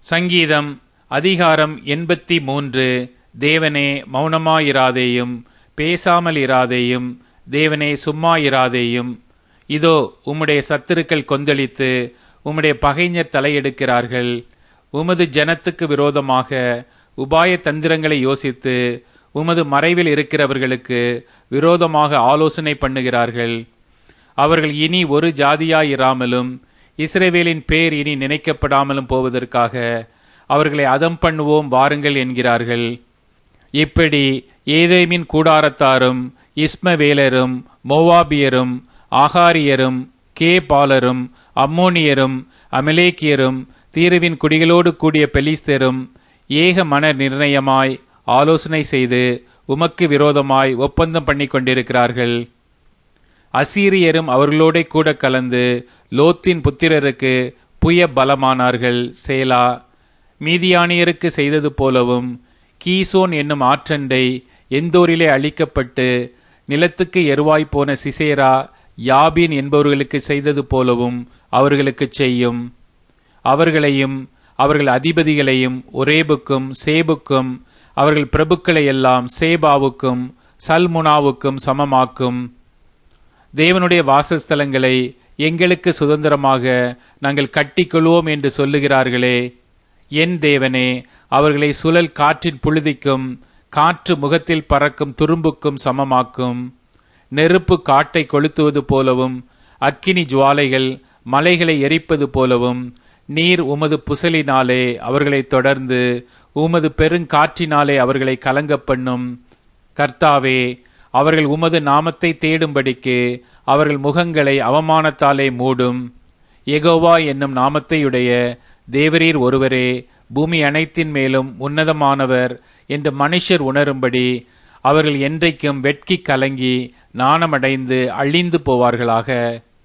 சங்கீதம் அதிகாரம் எண்பத்தி மூன்று தேவனே மௌனமாயிராதேயும் பேசாமல் இராதேயும் தேவனே சும்மா இராதேயும் இதோ உம்முடைய சத்துருக்கள் கொந்தளித்து உம்முடைய பகைஞர் தலையெடுக்கிறார்கள் உமது ஜனத்துக்கு விரோதமாக உபாய தந்திரங்களை யோசித்து உமது மறைவில் இருக்கிறவர்களுக்கு விரோதமாக ஆலோசனை பண்ணுகிறார்கள் அவர்கள் இனி ஒரு ஜாதியாயிராமலும் இஸ்ரேவேலின் பேர் இனி நினைக்கப்படாமலும் போவதற்காக அவர்களை அதம் பண்ணுவோம் வாருங்கள் என்கிறார்கள் இப்படி ஏதேமின் கூடாரத்தாரும் இஸ்மவேலரும் மோவாபியரும் ஆகாரியரும் கேபாலரும் அம்மோனியரும் அமலேக்கியரும் தீருவின் குடிகளோடு கூடிய பெலிஸ்தரும் ஏக மன நிர்ணயமாய் ஆலோசனை செய்து உமக்கு விரோதமாய் ஒப்பந்தம் பண்ணி கொண்டிருக்கிறார்கள் அசீரியரும் அவர்களோட கூட கலந்து லோத்தின் புத்திரருக்கு புய பலமானார்கள் சேலா மீதியானியருக்கு செய்தது போலவும் கீசோன் என்னும் ஆற்றண்டை எந்தோரிலே அழிக்கப்பட்டு நிலத்துக்கு எருவாய் போன சிசேரா யாபின் என்பவர்களுக்கு செய்தது போலவும் அவர்களுக்கு செய்யும் அவர்களையும் அவர்கள் அதிபதிகளையும் ஒரேபுக்கும் சேபுக்கும் அவர்கள் பிரபுக்களை எல்லாம் சேபாவுக்கும் சல்முனாவுக்கும் சமமாக்கும் தேவனுடைய வாசஸ்தலங்களை எங்களுக்கு சுதந்திரமாக நாங்கள் கட்டிக்கொள்வோம் என்று சொல்லுகிறார்களே என் தேவனே அவர்களை சுழல் காற்றின் புழுதிக்கும் காற்று முகத்தில் பறக்கும் துரும்புக்கும் சமமாக்கும் நெருப்பு காட்டை கொளுத்துவது போலவும் அக்கினி ஜுவாலைகள் மலைகளை எரிப்பது போலவும் நீர் உமது புசலினாலே அவர்களை தொடர்ந்து உமது பெருங்காற்றினாலே அவர்களை கலங்க பண்ணும் கர்த்தாவே அவர்கள் உமது நாமத்தை தேடும்படிக்கு அவர்கள் முகங்களை அவமானத்தாலே மூடும் எகோவா என்னும் நாமத்தையுடைய தேவரீர் ஒருவரே பூமி அனைத்தின் மேலும் உன்னதமானவர் என்று மனுஷர் உணரும்படி அவர்கள் என்றைக்கும் வெட்கி கலங்கி நாணமடைந்து அழிந்து போவார்களாக